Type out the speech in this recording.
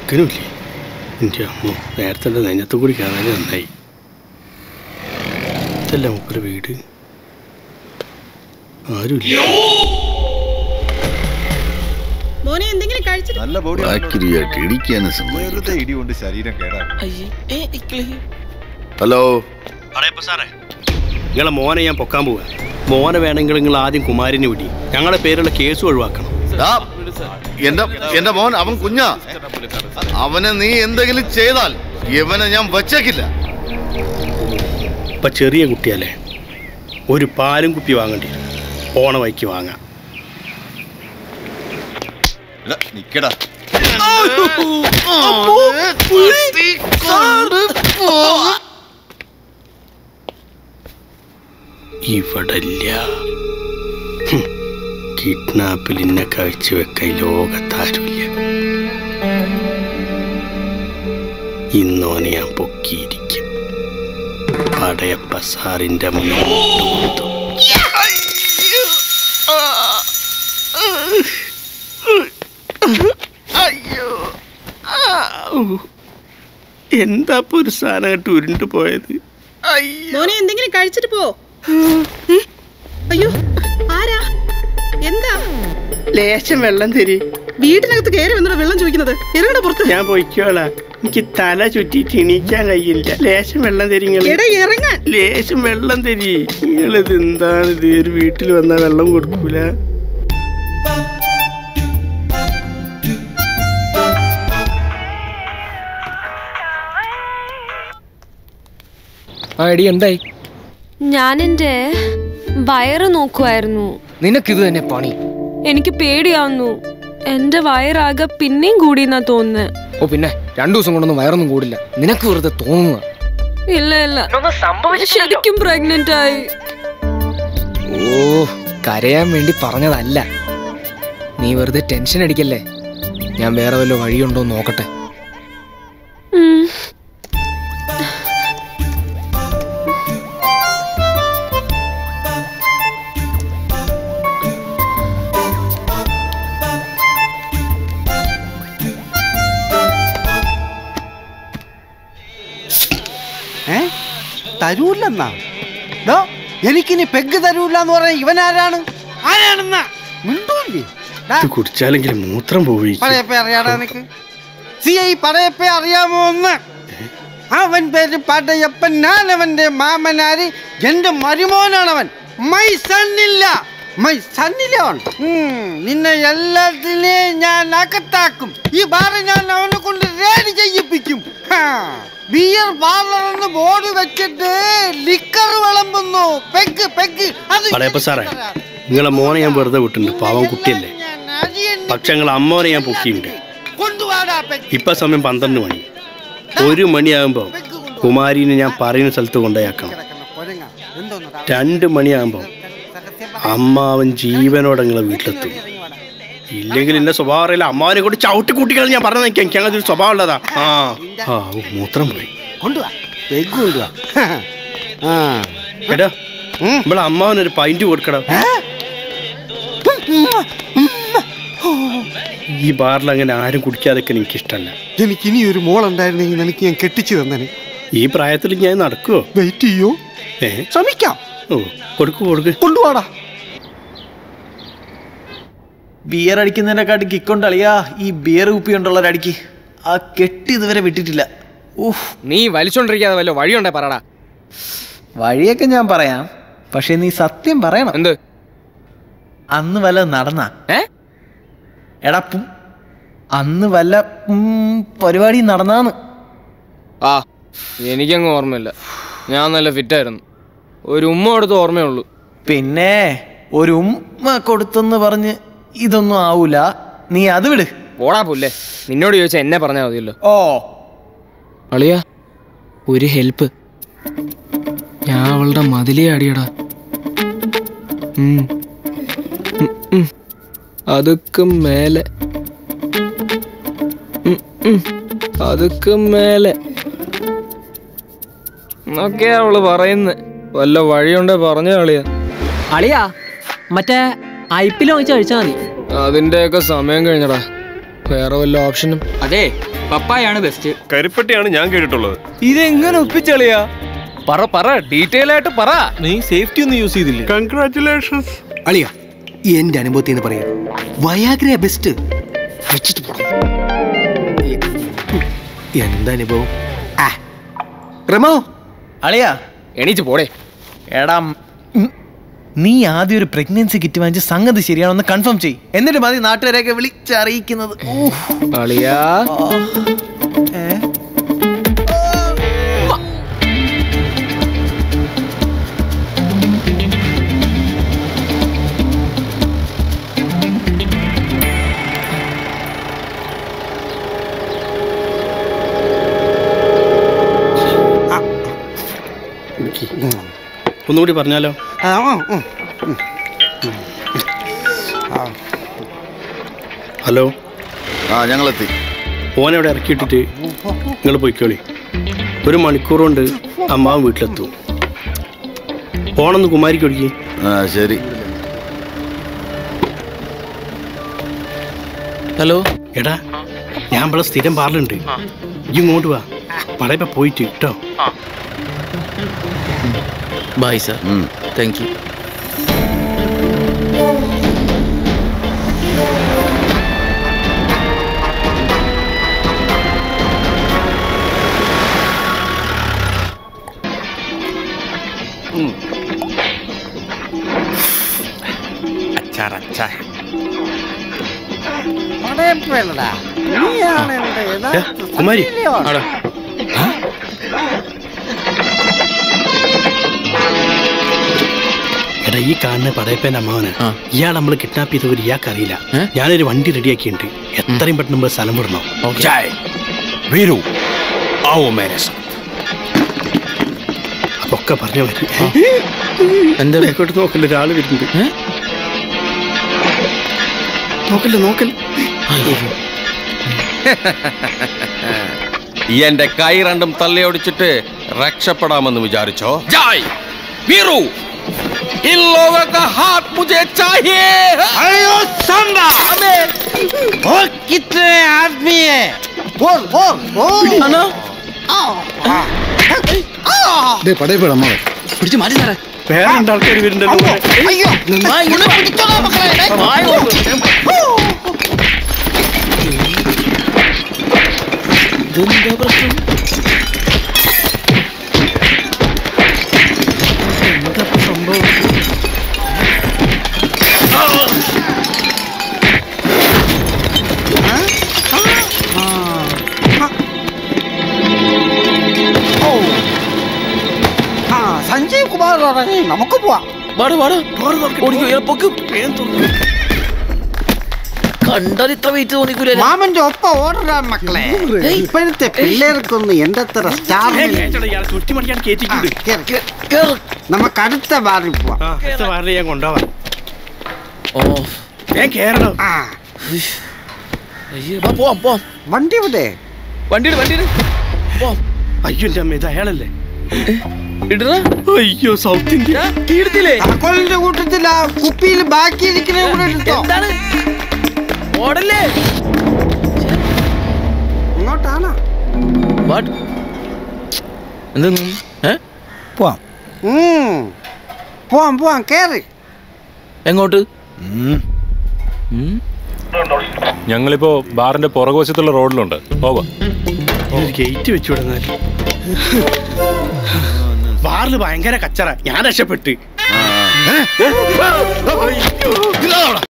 ചെക്കനുമില്ലേ എൻ്റെ അമ്മ നേരത്തെ എൻ്റെ നെഞ്ഞത്തു കൂടി കാണാൻ നന്നായി ഇതല്ല മുപ്പര് വീട് ആരുമില്ല മോനെ എന്തെങ്കിലും കഴിച്ചിട്ട് നല്ല ബോഡി ബാക്കിരിയായിട്ട് ഇടിക്കാനും സമ്മതിക്കും വെറുതെ ഇടി കൊണ്ട് ശരീരം കേടാക്കും ഹലോ സാറേ നിങ്ങളെ മോനെ ഞാൻ പൊക്കാൻ പോവാ മോനെ വേണമെങ്കിൽ നിങ്ങൾ ആദ്യം കുമാരിനെ വിടി ഞങ്ങളുടെ പേരുള്ള കേസ് ഒഴിവാക്കണം ദാ, എന്റെ എന്റെ മോൻ അവൻ കുഞ്ഞാ അവനെ നീ എന്തെങ്കിലും ചെയ്താൽ ഇവനെ ഞാൻ വച്ചേക്കില്ല ഇപ്പം ചെറിയ കുട്ടിയല്ലേ ഒരു പാലും കുപ്പി വാങ്ങേണ്ടി വരും. ഓണ വൈക്ക് വാങ്ങാം എടാ, നിക്കടാ ഇവിടല്ല ഹും, കിഡ്നാപ്പിൽ ഇന്നെ കാഴ്ചവെക്കാൻ ലോകത്താരുമില്ല ഇന്നോനെ ഞാൻ പൊക്കിയിരിക്കും പടയപ്പ സാറിന്റെ മുന്നിൽ മുട്ടുകുത്തും. അയ്യോ എന്താ ഇപ്പൊ ഒരു സാധനം കേട്ട് ഉരുണ്ടു പോയത് അയ്യോ മോനെ എന്തെങ്കിലും കഴിച്ചിട്ട് പോ ഏ? അയ്യോ ആരാ എന്താ ലേശം വെള്ളം തരി വീട്ടിനകത്ത് കയറി വന്നിട്ട് വെള്ളം ചോദിക്കുന്നത് ഇറങ്ങട പുറത്ത് ഞാൻ പൊയ്ക്കോളാം എനിക്ക് തല ചുറ്റിട്ട് എണീക്കാൻ കഴിയില്ല ലേശം വെള്ളം തരി നിങ്ങൾ എടാ ഇറങ്ങാൻ ലേശം വെള്ളം തരി നിങ്ങളിത് എന്താണ് ഇത് ഒരു വീട്ടിൽ വന്നാൽ വെള്ളം കൊടുക്കൂല ആ എടി എന്തായി ഞാൻ എൻ്റെ വയറ് നോക്കുമായിരുന്നു നിനക്കിത് തന്നെ പണി എനിക്ക് പേടിയാവുന്നു എൻ്റെ വയറാകെ പിന്നെയും കൂടിയെന്നാ തോന്നുന്നത് ഓ പിന്നെ രണ്ടു ദിവസം കൊണ്ടൊന്നും വയറൊന്നും കൂടില്ല നിനക്ക് വെറുതെ തോന്നുക ഇല്ല ഇല്ല ശരിക്കും പ്രഗ്നന്റ് ആയി ഓ കരയാൻ വേണ്ടി പറഞ്ഞതല്ല നീ വെറുതെ ടെൻഷൻ അടിക്കല്ലേ ഞാൻ വേറെ വല്ല വഴിയുണ്ടോ എന്ന് നോക്കട്ടെ ഉം. ഏ തരൂല്ലെന്നാ ഡോ എനിക്കിനി പെഗ് തരൂല്ല എന്ന് പറഞ്ഞ ഇവൻ ആരാണ് ആരാണെന്നാ മിണ്ടൂല്ലേ ഡാ, ഇത് കുടിച്ചാലെങ്കിലും മൂത്രം പോയി പടയപ്പ അറിയാടാ നിനക്ക് സി ഐ പടയപ്പ അറിയാമോ ഒന്ന് അവൻ പേര് പടയപ്പൻ ഞാൻ അവന്റെ മാമനാര് എന്റെ മരുമോനാണവൻ മൈ സണ്ണില്ല മൈ സണ്ണിലോൺ നിന്നെ എല്ലാത്തിനെയും ഞാൻ അകത്താക്കും ഈ ബാറ് ഞാൻ അവനെ കൊണ്ട് റേഡ് ചെയ്യിപ്പിക്കും ഹാ. ബിയർ പാർലർ എന്ന് ബോർഡ് വെച്ചിട്ട് ലിക്കർ വിളമ്പുന്നു പെഗ് പെഗ് അത് പടയപ്പ സാറേ നിങ്ങളെ മോനെ ഞാൻ വെറുതെ വിട്ടിട്ടുണ്ട് പാവം കുട്ടിയല്ലേ പക്ഷെ നിങ്ങളെ അമ്മോനെ ഞാൻ പൊക്കിയിട്ടുണ്ട് കൊണ്ടുവാടാ പെഗ് ഇപ്പൊ സമയം പന്ത്രണ്ട് മണി ഒരു മണിയാകുമ്പോൾ കുമാരിനെ ഞാൻ പറയുന്ന സ്ഥലത്ത് കൊണ്ടുപോയാക്കണം കൊരങ്ങ എന്തോന്ന് രണ്ട് മണിയാകുമ്പോൾ അമ്മാവൻ ജീവനോടെ നിങ്ങളെ വീട്ടിലെത്തും ഇല്ലെങ്കിൽ എന്റെ സ്വഭാവം അറിയില്ല അമ്മാവനെ കൂടി ചവിട്ടി കൂട്ടികൾ ഞാൻ പറഞ്ഞു നിൽക്കാം എനിക്ക് അങ്ങനെ ഒരു സ്വഭാവം ഉള്ളതാ ആ ആ ഓ, മൂത്രം പോയി കൊണ്ടുവാ പെഗ് കൊണ്ടുവാ ആ എടാ നമ്മളെ അമ്മാവനൊരു പൈന്റ് കൊടുക്കടാ ഈ ബാറിൽ അങ്ങനെ ആരും കുടിക്കാതൊക്കെ എനിക്ക് ഇഷ്ടമല്ല എനിക്ക് ഇനി ഒരു മോളുണ്ടായിരുന്നെങ്കിൽ എനിക്ക് ഞാൻ കെട്ടിച്ചു തന്നെ ഈ പ്രായത്തിൽ ഞാൻ നടക്കുവോ വെയിറ്റ് ചെയ്യോ ഏ ശ്രമിക്കാം ഓ കൊടുക്കു കൊടുക്ക് കൊണ്ടുവാടാ ബിയർ അടിക്കുന്നതിനെക്കാട്ടി കിക്കൊണ്ട് അളിയാ ഈ ബിയർ കുപ്പി കൊണ്ടുള്ള അടിക്ക് ആ കെട്ടി ഇതുവരെ വിട്ടിട്ടില്ല ഊഹ് നീ വലിച്ചോണ്ടിരിക്കാതെ വല്ല വഴിയുണ്ടേ പറടാ വഴിയൊക്കെ ഞാൻ പറയാം പക്ഷെ നീ സത്യം പറയണം എന്ത് അന്ന് വല്ല നടന്ന ഏ എടാ പും അന്ന് വല്ല ഉം, പരിപാടി നടന്നാന്ന് ആ എനിക്കങ്ങ് ഓർമ്മയില്ല ഞാൻ നല്ല ഫിറ്റായിരുന്നു ഒരു ഉമ്മ കൊടുത്ത് ഓർമ്മയുള്ളൂ പിന്നെ ഒരു ഉമ്മ കൊടുത്തെന്ന് പറഞ്ഞ് ഇതൊന്നും ആവൂല നീ അത് വിട് ഓടാ പുല്ലേ നിന്നോട് ചോദിച്ചാൽ എന്നെ പറഞ്ഞാൽ മതിയല്ലോ ഓ അളിയ ഒരു ഹെൽപ്പ് ഞാൻ അവളുടെ മതിലേ അടിയടാ ഉം. ഉം, ഉം. അതുക്ക് മേലെ ഉം, ഉം. അതുക്ക് മേലെ എന്നൊക്കെയാ അവള് പറയുന്നത് വല്ല വഴിയുണ്ടേ പറഞ്ഞ കളിയാ അളിയാ മറ്റേ ഐ പി എൽ വാങ്ങിച്ച് കഴിച്ചാൽ മതി അതിന്റെയൊക്കെ സമയം കഴിഞ്ഞടാ വേറെ വല്ല ഓപ്ഷനും അതെ പപ്പായാണ് ബെസ്റ്റ് കരിപ്പട്ടിയാണ് ഞാൻ കേട്ടിട്ടുള്ളത് ഇതെങ്ങനെ ഒപ്പിച്ചളിയാ പറ പറ ഡീറ്റെയിൽ ആയിട്ട് പറ നീ സേഫ്റ്റി ഒന്നും യൂസ് ചെയ്തില്ലേ കൺഗ്രാറ്റുലേഷൻസ് അളിയ എന്റെ അനുഭവത്തിൽ നിന്ന് പറയാം വയാഗ്ര ബെസ്റ്റ് വെച്ചിട്ട് പോണം എന്താ അനുഭവം ആ റമോ അളിയാ എണീച്ച് പോടേ എടാ ഉം, നീ ആദ്യം ഒരു പ്രഗ്നൻസി കിറ്റ് വാങ്ങിച്ച് സംഗതി ശരിയാണെന്ന് കൺഫേം ചെയ് എന്നിട്ട് മതി നാട്ടുകാരെയൊക്കെ വിളിച്ചറിയിക്കുന്നത് ഊഹ്. അളിയാ ഏ? എനിക്ക് ഒന്നുകൂടി പറഞ്ഞാലോ ആ, ഉം, ഉം, ഉം. ഹലോ ആ ഞങ്ങളെത്തി ഓനെവിടെ ഇറക്കിയിട്ടിട്ട് നിങ്ങൾ പോയിക്കോളി ഒരു മണിക്കൂർ കൊണ്ട് അമ്മാവൻ വീട്ടിലെത്തും ഫോണൊന്ന് കുമാരിക്ക് ഒടുക്കി ആ ശരി ഹലോ എടാ ഞാൻ ഇവിടെ സ്ഥിരം പാറലുണ്ട് ഇജ്ജ് ഇങ്ങോട്ട് വാ പറയപ്പോ പോയിട്ട് കേട്ടോ ബൈ സാർ ഉം. താങ്ക് യു പടയപ്പേലടാ. നീയാണ് എന്റെ യഥാർത്ഥ ഏ, കുമാരി. സത്യവാൻ. ആടാ എടാ ഈ കാണുന്ന പടയപ്പേന്റെ അമ്മാവന് ആ. ഇയാൾ നമ്മൾ കിഡ്നാപ്പ് ചെയ്തവർ ഇയാൾക്ക് അറിയില്ല ഏ? ഞാനൊരു വണ്ടി റെഡിയാക്കിയിട്ടുണ്ട് എത്രയും പെട്ടെന്ന് നമ്മൾ സ്ഥലം വിടണം ജയ് വീരു ആവോ മേരെ സാത്ത്. അപ്പൊ ഒക്കെ പറഞ്ഞ മതി എന്താ ഇങ്ങോട്ട് നോക്കല്ല ഒരാള് വരുന്നുണ്ട് ഏ? നോക്കല്ല നോക്കല്ല എന്റെ കൈ രണ്ടും തല്ലയൊടിച്ചിട്ട് രക്ഷപ്പെടാമെന്ന് വിചാരിച്ചോ ജയ് വീരു इन लोगों का हाथ मुझे चाहिए अयो सांबा वो कितने आदमी है बोल बोल बोल പിടിച്ച് മാറ്റി സാറേ വേറെ രണ്ടാൾക്കാർ വരുന്നുണ്ടല്ലോ ഇവിടെ. അയ്യോ ഇവനെ പിടിച്ചോളാം മക്കളെ ആ സഞ്ജീവ് കുമാർ ഇറങ്ങി നമുക്ക് പോവാം വാടാ വാടാ ഓടിക്കോ ഇയാളെ പൊക്ക് കണ്ടാൽ ഇത്ര വെയിറ്റ് തോന്നിക്കൂല മാമന്റെ ഒപ്പം ഓടരാ മക്കളെ ഇപ്പോഴത്തെ പിള്ളേർക്കൊന്നും എന്റെ അത്ര സ്റ്റാർ ചേട്ടാ, ഇയാളെ ചുറ്റിമറിക്കാൻ കേറ്റിട്ടുണ്ട് നമുക്ക് അടുത്ത ബാറിൽ പോവാം ആ അടുത്ത വാറിൽ ഞാൻ കൊണ്ടുപോവാം ഓ ഞാൻ കേറണോ ആ അയ്യേ വാ പോവാം പോവാം വണ്ടി ഇവിടെ വണ്ടിയിട് വണ്ടിയിട് പോവാം അയ്യോ എന്റെ അമ്മ ഇത് അയാളല്ലേ ഇടറാ അയ്യോ സൗത്ത് ഇന്ത്യ എടുത്തില്ലേ താക്കോലിന്റെ കൂട്ടത്തിൽ ആ കുപ്പിയിൽ ബാക്കി ഇരിക്കുന്ന കൂടെ എടുത്തോ എന്താണ് ഓടല്ലേ ഇങ്ങോട്ടാണോ വാട്ട് എന്തെന്ന് ഏ പോവാം ഉം. പോവാം പോവാം കേറി എങ്ങോട്ട് ഉം. ഞങ്ങളിപ്പോ ബാറിന്റെ പുറകുവശത്തുള്ള റോഡിലുണ്ട് പോവാ ഒരു ഗേറ്റ് വെച്ചു വിടുന്നാൽ ബാറിൽ ഭയങ്കര കച്ചറ ഞാൻ രക്ഷപ്പെട്ട് ആ, ആ. അയ്യോ.